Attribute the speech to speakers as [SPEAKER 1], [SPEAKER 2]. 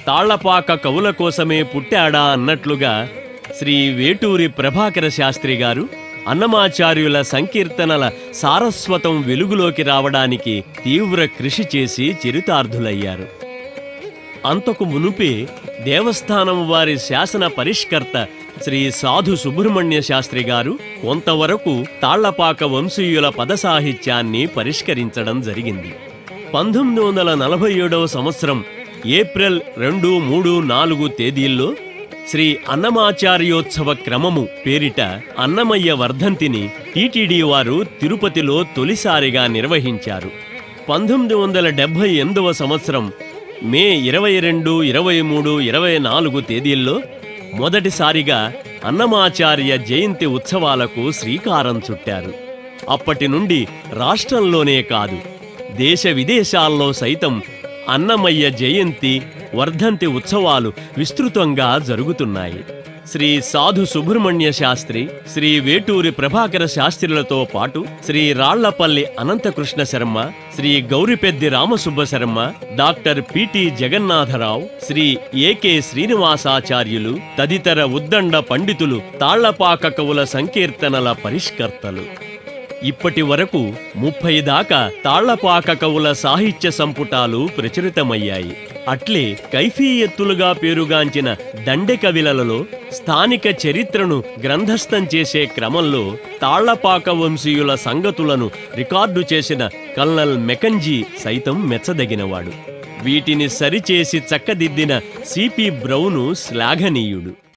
[SPEAKER 1] తాళ్లపాక కవుల కోసమే పుట్టాడా అన్నట్లుగా శ్రీ వేటూరి ప్రభాకర శాస్త్రి గారు అన్నమాచార్యుల సంకీర్తనల సారస్వతం వెలుగులోకి రావడానికి తీవ్ర కృషి చేసి చరితార్థులయ్యారు అంతకు మునుపే దేవస్థానం వారి శాసన పరిష్కర్త శ్రీ సాధు సుబ్రహ్మణ్య శాస్త్రి గారు కొంతవరకు తాళ్లపాక వంశీయుల పద సాహిత్యాన్ని పరిష్కరించడం జరిగింది పంతొమ్మిది వందల నలభై ఏడవ సంవత్సరం ఏప్రిల్ రెండు మూడు నాలుగు తేదీల్లో శ్రీ అన్నమాచార్యోత్సవ క్రమము పేరిట అన్నమయ్య వర్ధంతిని టీటీడీ వారు తిరుపతిలో తొలిసారిగా నిర్వహించారు పంతొమ్మిది వందల డెబ్భై ఎనిమిదవ సంవత్సరం మే ఇరవై రెండు ఇరవై మూడు ఇరవై నాలుగు తేదీల్లో మొదటిసారిగా అన్నమాచార్య జయంతి ఉత్సవాలకు శ్రీకారం చుట్టారు అప్పటి నుండి రాష్ట్రంలోనే కాదు దేశ విదేశాల్లో సైతం అన్నమయ్య జయంతి వర్ధంతి ఉత్సవాలు విస్తృతంగా జరుగుతున్నాయి శ్రీ సాధు సుబ్రహ్మణ్య శాస్త్రి శ్రీ వేటూరి ప్రభాకర శాస్త్రులతో పాటు Shri Rallapalli Anantakrishna Sharma Shri Gouripeddi Ramasubba Sharma doctor PT Jagannatharao Shri AK Srinivasacharyulu తదితర ఉద్దండ పండితులు తాళ్లపాక కవుల సంకీర్తనల పరిష్కర్తలు ఇప్పటి వరకు ముప్పై దాకా తాళ్లపాక కవుల సాహిత్య సంపుటాలు ప్రచురితమయ్యాయి అట్లే కైఫీయత్తులుగా పేరుగాంచిన దండె కవిలలో స్థానిక చరిత్రను గ్రంథస్థం చేసే క్రమంలో తాళ్లపాక వంశీయుల సంగతులను రికార్డు చేసిన కల్నల్ మెకంజీ సైతం మెచ్చదగినవాడు వీటిని సరిచేసి చక్కదిద్దిన సిపి బ్రౌను శ్లాఘనీయుడు